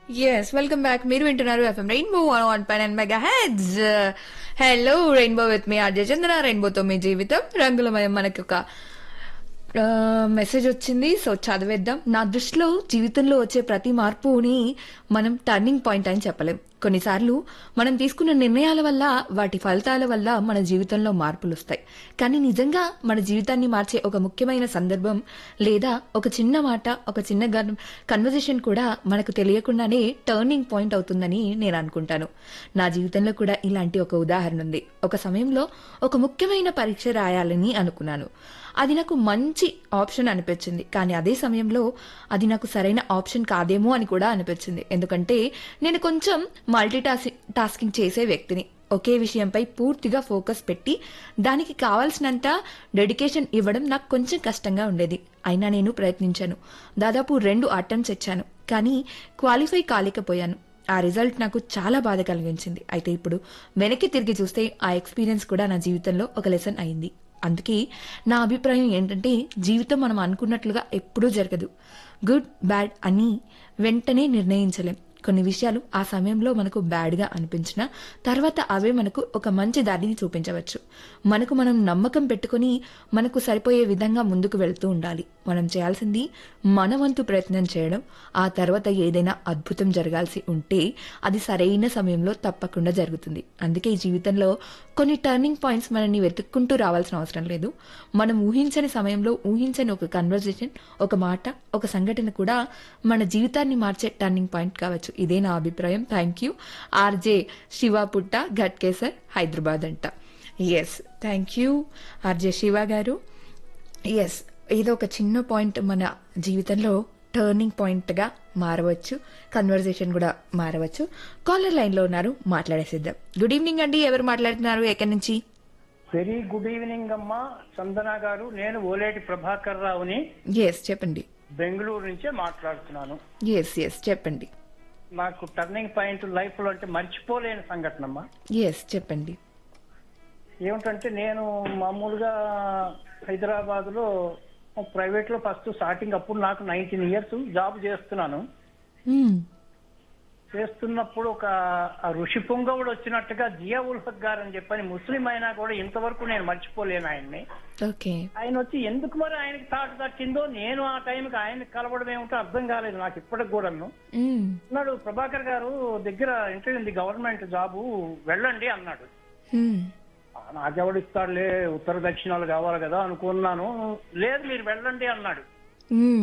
Yes welcome back మీరు వింటున్నారు FM rainbow one five and mega heads hello rainbow with మీ RJ Chandana రెయిన్బోతో మీ జీవితం రంగులమయం మనకి ఒక మెసేజ్ వచ్చింది సో చదివేద్దాం నా దృష్టిలో జీవితంలో వచ్చే ప్రతి మార్పుని మనం టర్నింగ్ పాయింట్ అని చెప్పలేం కొన్నిసార్లు మనం తీసుకున్న నిర్ణయాల వల్ల వాటి ఫలితాల వల్ల మన జీవితంలో మార్పులు వస్తాయి కానీ నిజంగా మన జీవితాన్ని మార్చే ఒక ముఖ్యమైన సందర్భం లేదా ఒక చిన్న మాట ఒక చిన్న కన్వర్జేషన్ కూడా మనకు తెలియకుండానే టర్నింగ్ పాయింట్ అవుతుందని నేను అనుకుంటాను నా జీవితంలో కూడా ఇలాంటి ఒక ఉదాహరణ ఉంది ఒక సమయంలో ఒక ముఖ్యమైన పరీక్ష రాయాలని అనుకున్నాను అది నాకు మంచి ఆప్షన్ అనిపించింది కానీ అదే సమయంలో అది నాకు సరైన ఆప్షన్ కాదేమో అని కూడా అనిపించింది ఎందుకంటే నేను కొంచెం మల్టీ టాస్కింగ్ చేసే వ్యక్తిని ఒకే విషయంపై పూర్తిగా ఫోకస్ పెట్టి దానికి కావాల్సినంత డెడికేషన్ ఇవ్వడం నాకు కొంచెం కష్టంగా ఉండేది అయినా నేను ప్రయత్నించాను దాదాపు రెండు అటెంప్ట్స్ ఇచ్చాను కానీ క్వాలిఫై కాలేకపోయాను ఆ రిజల్ట్ నాకు చాలా బాధ కలిగించింది అయితే ఇప్పుడు వెనక్కి తిరిగి చూస్తే ఆ ఎక్స్పీరియన్స్ కూడా నా జీవితంలో ఒక లెసన్ అయింది అందుకే నా అభిప్రాయం ఏంటంటే జీవితం మనం అనుకున్నట్లుగా ఎప్పుడూ జరగదు గుడ్ బ్యాడ్ అని వెంటనే నిర్ణయించలేం కొన్ని విషయాలు ఆ సమయంలో మనకు బ్యాడ్గా అనిపించినా తర్వాత అవే మనకు ఒక మంచి దారిని చూపించవచ్చు మనకు మనం నమ్మకం పెట్టుకొని మనకు సరిపోయే విధంగా ముందుకు వెళ్తూ ఉండాలి మనం చేయాల్సింది మన వంతు ప్రయత్నం చేయడం ఆ తర్వాత ఏదైనా అద్భుతం జరగాల్సి ఉంటే అది సరైన సమయంలో తప్పకుండా జరుగుతుంది అందుకే ఈ జీవితంలో కొన్ని టర్నింగ్ పాయింట్స్ మనల్ని వెతుక్కుంటూ రావాల్సిన అవసరం లేదు మనం ఊహించని సమయంలో ఊహించని ఒక కన్వర్జేషన్ ఒక మాట ఒక సంఘటన కూడా మన జీవితాన్ని మార్చే టర్నింగ్ పాయింట్ కావచ్చు ఇదే నా అభిప్రాయం థ్యాంక్ యూ ఆర్జే శివ పుట్ట ఘట్కేసర్ హైదరాబాద్ అంట yes thank you RJ Shiva garu yes ఏదో ఒక చిన్న పాయింట్ మన జీవితంలో టర్నింగ్ పాయింట్గా మారవచ్చు కన్వర్జేషన్ కూడా మారవచ్చు కాలర్ లైన్లో ఉన్నారు మాట్లాడేసిద్దాం గుడ్ ఈవినింగ్ అండి ఎవరు మాట్లాడుతున్నారు ఎక్కడి నుంచి వెరీ గుడ్ ఈవినింగ్ అమ్మా చందన గారు నేను ఓలేటి ప్రభాకర్ రావుని ఎస్ చెప్పండి బెంగళూరు నుంచే మాట్లాడుతున్నాను ఎస్ ఎస్ చెప్పండి నాకు టర్నింగ్ పాయింట్ లైఫ్ లో అంటే మర్చిపోలేని సంఘటన అమ్మా ఎస్ చెప్పండి ఏమిటంటే నేను మామూలుగా హైదరాబాద్ లో ప్రైవేట్ లో ఫస్ట్ స్టార్టింగ్ అప్పుడు నాకు నైన్టీన్ ఇయర్స్ జాబ్ చేస్తున్నాను మ్మ్. చేస్తున్నప్పుడు ఒక ఆ ఋషి పొంగవుడు వచ్చినట్టుగా జియా ఉల్ఫక్ గారు అని చెప్పని ముస్లిం అయినా కూడా ఇంతవరకు నేను మర్చిపోలేను ఆయన్ని ఓకే ఆయన వచ్చి ఎందుకు మరి ఆయనకి తాట తట్టిందో నేను ఆ టైంకి ఆయనకి కలవడం ఏమిటో అర్థం కాలేదు నాకు ఇప్పటికి కూడాను మ్మ్. అన్నాడు ప్రభాకర్ గారు దగ్గర ఇంటర్వ్యూ ఉంది గవర్నమెంట్ జాబు వెళ్ళండి అన్నాడు మ్మ్. ఆ, నాకెవడు ఇస్తాడులే ఉత్తర దక్షిణాలు కావాలి కదా అనుకున్నాను లేదు మీరు వెళ్ళండి అన్నాడు మ్మ్.